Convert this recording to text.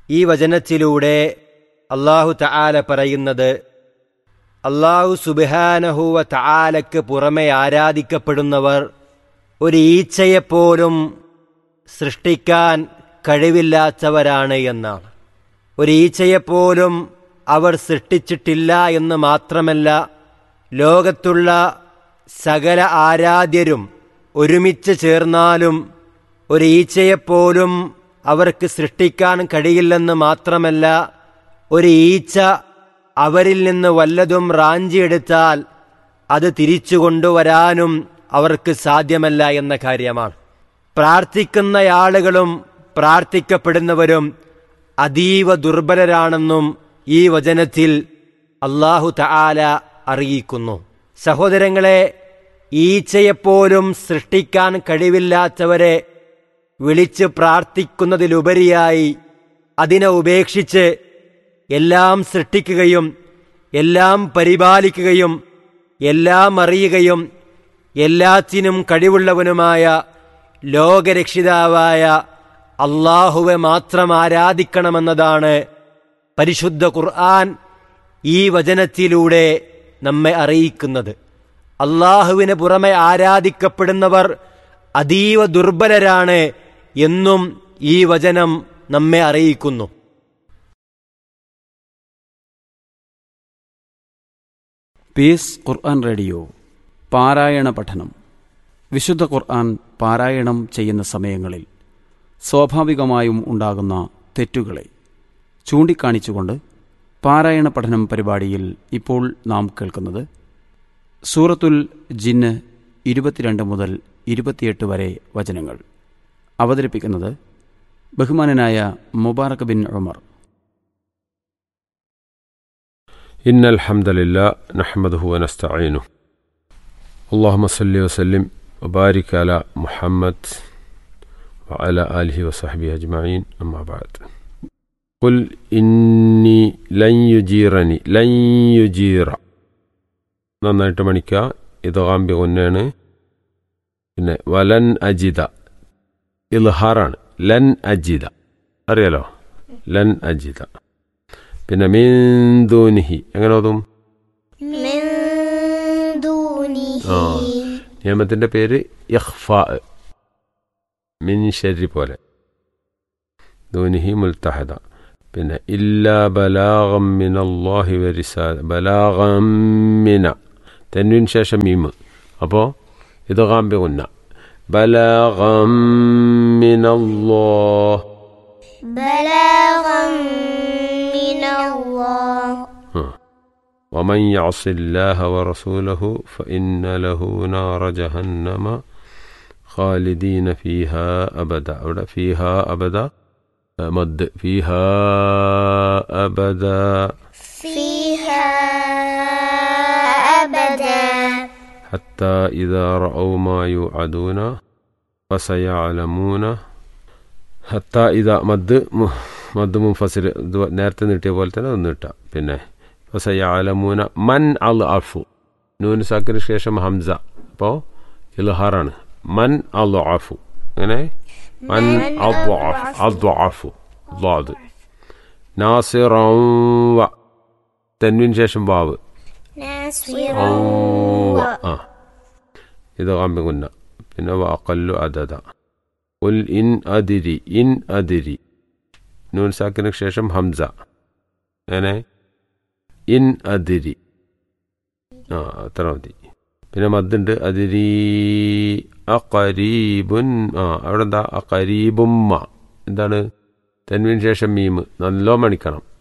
ഈ വചനത്തിലൂടെ അള്ളാഹു തആല പറയുന്നത് അള്ളാഹു സുബിഹാനഹുവ തആലക്ക് പുറമെ ആരാധിക്കപ്പെടുന്നവർ ഒരു ഈച്ചയെപ്പോലും സൃഷ്ടിക്കാൻ കഴിവില്ലാത്തവരാണ് എന്നാണ് ഒരു ഈച്ചയെപ്പോലും അവർ സൃഷ്ടിച്ചിട്ടില്ല എന്ന് മാത്രമല്ല ലോകത്തുള്ള സകല ആരാധ്യരും ഒരുമിച്ച് ചേർന്നാലും ഒരു ഈച്ചയെപ്പോലും അവർക്ക് സൃഷ്ടിക്കാൻ കഴിയില്ലെന്ന് മാത്രമല്ല ഒരു ഈച്ച അവരിൽ നിന്ന് വല്ലതും റാഞ്ചിയെടുത്താൽ അത് തിരിച്ചു കൊണ്ടുവരാനും അവർക്ക് സാധ്യമല്ല എന്ന കാര്യമാണ് പ്രാർത്ഥിക്കുന്ന ആളുകളും പ്രാർത്ഥിക്കപ്പെടുന്നവരും അതീവ ദുർബലരാണെന്നും ഈ വചനത്തിൽ അള്ളാഹു തആല അറിയിക്കുന്നു സഹോദരങ്ങളെ ഈച്ചയെപ്പോലും സൃഷ്ടിക്കാൻ കഴിവില്ലാത്തവരെ വിളിച്ച് പ്രാർത്ഥിക്കുന്നതിലുപരിയായി അതിനെ ഉപേക്ഷിച്ച് എല്ലാം സൃഷ്ടിക്കുകയും എല്ലാം പരിപാലിക്കുകയും എല്ലാം അറിയുകയും എല്ലാത്തിനും കഴിവുള്ളവനുമായ ലോകരക്ഷിതാവായ അള്ളാഹുവെ മാത്രം ആരാധിക്കണമെന്നതാണ് പരിശുദ്ധ ഖുർആൻ ഈ വചനത്തിലൂടെ നമ്മെ അറിയിക്കുന്നത് അള്ളാഹുവിന് പുറമെ ആരാധിക്കപ്പെടുന്നവർ അതീവ ദുർബലരാണ് എന്നും ഈ വചനം നമ്മെ അറിയിക്കുന്നു പീസ് ഖുർആൻ റേഡിയോ പാരായണ പഠനം വിശുദ്ധ ഖുർആൻ പാരായണം ചെയ്യുന്ന സമയങ്ങളിൽ സ്വാഭാവികമായും ഉണ്ടാകുന്ന തെറ്റുകളെ ചൂണ്ടിക്കാണിച്ചുകൊണ്ട് പാരായണ പഠനം പരിപാടിയിൽ ഇപ്പോൾ നാം കേൾക്കുന്നത് സൂറത്തുൽ ജിന്ന് ഇരുപത്തിരണ്ട് മുതൽ ഇരുപത്തിയെട്ട് വരെ വചനങ്ങൾ അവതരിപ്പിക്കുന്നത് ബഹുമാനനായ മുബാറക് ബിൻ ഉമർ إن الحمد لله نحمده ونستعينه اللهم صل وسلم وبارك على محمد وعلى آله وصحبه أجمعين أما بعد قل إني لن يجيرني لن يجير നന്നായിട്ട് മണിക്കുക ഇത് കാമ്പി ഒന്നാണ് പിന്നെ വലൻ അജിത ഇൽഹാറാണ് ലൻ അജിത അറിയാലോ ലൻ അജിത പിന്നെ മീന്തൂനിഹി എങ്ങനെ ഓതും من دونه ആ നിയമത്തിന്റെ പേര് യഹ്ഫ മിൻ ഷരി പോലെ ദൂനിഹി മുൽത്തഹദ പിന്നെ ഇല്ലാ ബലാഗം മിൻ അള്ളാഹി വരിസാല ബലാഗം മിന തെന്നിന് ശേഷം മീമ് അപ്പോൾ ഇത് കാമ്പി ഉന്ന ബലാഗം മിൻ അല്ലാഹ് بلاغا من الله ومن يعص الله ورسوله فإن له نار جهنم خالدين فيها أبدا أو لا، فيها أبدا مد فيها أبدا فيها أبدا حتى إذا رأوا ما يوعدون فسيعلمون حتى إذا مد م- മദ് മുൻഫസിൽ ഇത് നേരത്തെ നീട്ടിയ പോലെ തന്നെ ഒന്ന് നീട്ടാം പിന്നെ ഫസയാലമൂന മൻ അൽ അഫു നൂൻ സാക്കിന് ശേഷം ഹംസ അപ്പോൾ ഇൽഹാറാണ് മൻ അൽ അഫു അങ്ങനെ മൻ അഫു ദ്വാദ് നാസിറവ തെന്നിന് ശേഷം വാവ് ناصرا ഔവ. ആ ഇത് കാമ്പികുന്ന പിന്നെ വാക്കല്ലു അതത ഉൽ ഇൻ അതിരി ഇൻ അതിരി നൂൻ സാക്കിന് ശേഷം ഹംസ അങ്ങനെ ഇൻ അതിരി ആ അത്ര മതി പിന്നെ മദ്ദുണ്ട് അതിരി അഖരീബുൻ ആ അവിടെ എന്താ അഖരീബുമ്മ എന്താണ് തെൻവിന് ശേഷം മീമ് നല്ലോ മണിക്കണം